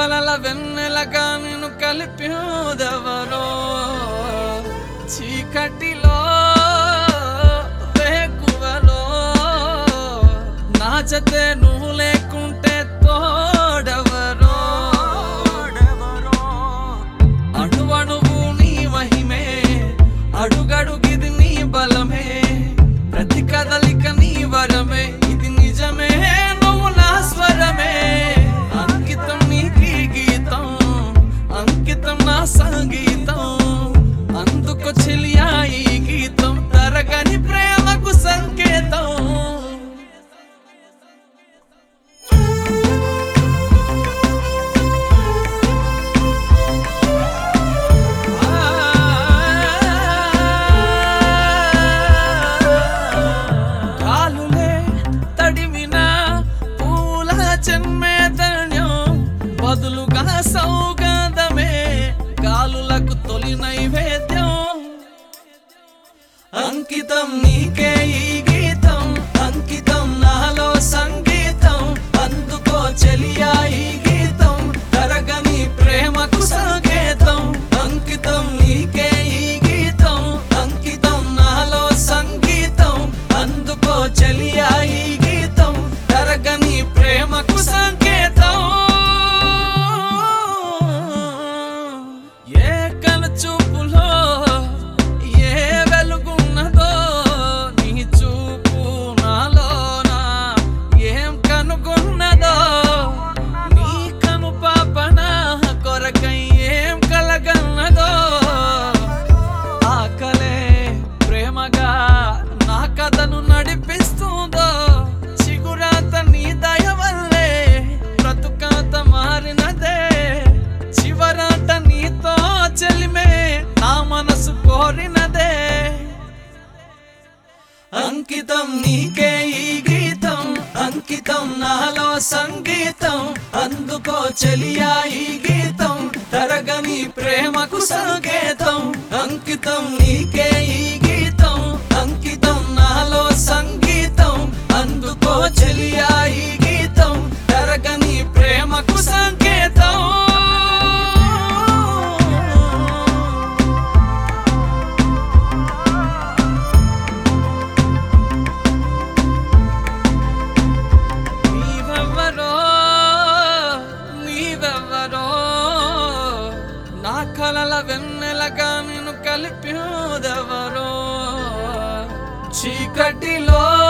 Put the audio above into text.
కలల వెన్నెలగా నిన్ను కలిపిదెవరో చీకటిలో వేకువలో నా జతే నువ్వు లేకుంటే తోడెవరో అణువణువు నీ మహిమే అడుగడుగిది నీ బలమే ప్రతి కదలిక నీ వరమే ఇది నిజమే నువ్వు నా స్వరమే అంకితం నీకి గీతం అంకితం నా సంగీతం అందుకు చెలియా ఈ గీతం తరగని ప్రేమకు సంకేతం కాలులే తడిమిన పూల జన్మే ధన్యం బదులుగా సౌగంధమే కాలులకు తొలి నైవేద్యం అంకితం నీకే ఈ గీతం అంకితం నాలో సంగీతం అందుకో చెలియా ఈ గీతం తరగని ప్రేమకు సంకేతం అంకితం నీకే ఈ గీతం అంకితం నాలో సంగీతం అందుకో చెలియా ఈ గీతం తరగని ప్రేమకు సంకేతం ఏ కను చూపులో ఏ వెలుగున్నదో నీ చూపు నాలోన ఏం కనుగొన్నదో నీ కను పాపన కొరకై ఏం కలగన్నదో ఆకలే ప్రేమగా నా కథను నడిపిస్తుందో చిగురాత నీ దయ వల్లే బ్రతుకాత మారినదే చివరాట నీతో చెలిమే నా మనసు కోరినదే అంకితం నీకే ఈ గీతం అంకితం నాలో సంగీతం అందుకో చెలియా ఈ గీతం తరగని ప్రేమకు సంకేతం అంకితం నీకే ఈ గీతం అంకితం నాలో సంగీతం అందుకో చెలియా ఈ గీతం తరగని ప్రేమకు సంకేతం నీవెవ్వరో నీవెవ్వరో నా కలల వెన్నెలగా నిన్ను కలిపిదెవరో చీకటిలో